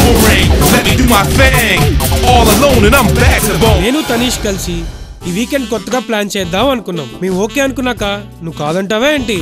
ring. Let me do my thing. All alone and I'm back to bone. నేను తనీష్ కలిసి ఈ weekend కొత్తగా plan చేద్దాం అనుకున్నాం మేము ఓకే అనుకున్నాక నువ్వు కాదంటావా ఏంటి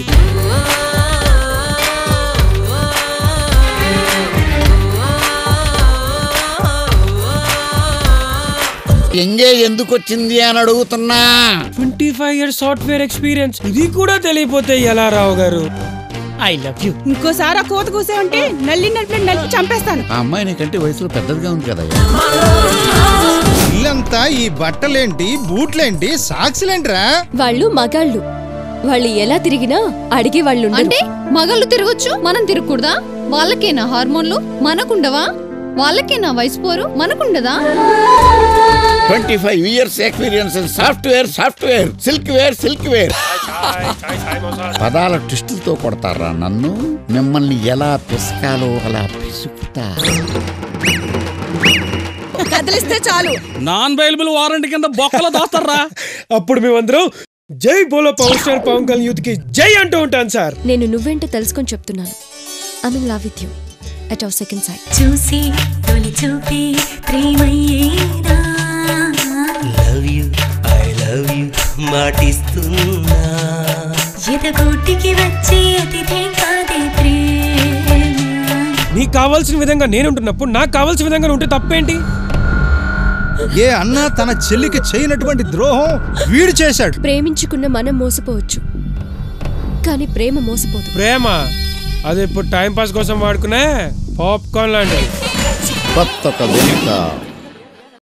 ఎంగే ఎందుకు వచ్చింది అని అడుగుతున్నా twenty five years software experience ఇది కూడా తెలియపోతే ఎలా రావు గారు ఐ లవ్ యూ ఇంకోసారి ఆ కోత కూసావంటే నల్లి నలిపి నలిపి చంపేస్తాను ఆ అమ్మాయి నీకంటే వయసులో పెద్దదిగా ఉంది కదా ఇల్లంతా ఈ బట్టలేంటి బూట్లేంటి సాక్స్లేంట్రా వాళ్ళు మగాళ్ళు వాళ్ళు ఎలా తిరిగినా అడిగే వాళ్ళు అంటే మగళ్ళు తిరగొచ్చు మనం తిరగకూడదా వాళ్ళకేనా హార్మోన్లు మనకుండవా వాళ్ళకేనా వయసు పోరు మనకుండదా twenty five years experience software software silk wear silk wear పదాల ట్విస్టులతో కొడతారా నన్ను మిమ్మల్ని ఎలా పిసకాలో అలా పిసుకుతా కదిలిస్తే చాలు నాన్ బెయిలబుల్ వారంటీ కింద బొక్కలో దాస్తారా అప్పుడు మేమందరం జై బోలో power star Pawan Kalyan youth కి జై అంటూ ఉంటాను సార్ నేను నువ్వేంటో తెలుసుకొని చెప్తున్నాను I mean love with you at our second side చూసి తొలి చూపి ప్రేమయ్యేనా love you I love you మాటిస్తున్నా ఎదగోటికి వచ్చే అతిథే కాదే ప్రేమ నీకు కావాల్సిన విధంగా నేను ఉంటున్నప్పుడు నాకు కావాల్సిన విధంగా ఉంటే తప్పేంటి ఏ అన్న తన చెల్లికి చేయనటువంటి ద్రోహం వీడు చేశాడు ప్రేమించుకున్న మనం మోసపోవచ్చు కానీ ప్రేమ మోసపోదు ప్రేమ అది ఇప్పుడు టైం పాస్ కోసం వాడుకునే పాప్కార్న్ లాంటిది కొత్త వెనుక